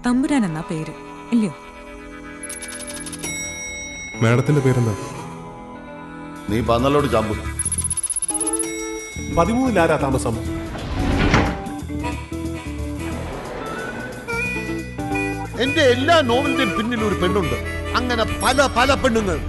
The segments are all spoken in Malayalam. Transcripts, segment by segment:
തമ്പുരാൻ എന്നാ പേര് ഇല്ലയോ മാഡത്തിന്റെ പേരെന്താ നീ പന്നലോട് ചാമ്പു പതിമൂന്നിലാരാ താമസം എന്റെ എല്ലാ നോവലിന്റെയും പിന്നിൽ ഒരു പെണ്ണുണ്ട് അങ്ങനെ പല പല പെണ്ണുങ്ങൾ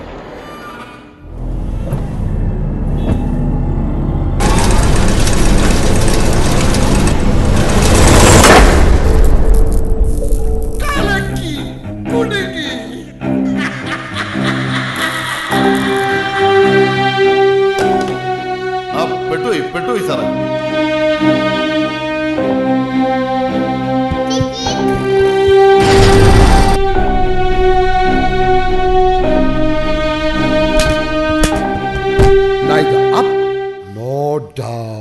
ആ പെട്ടുപോയി പെട്ടുപോയി സാറേ Neither up nor down.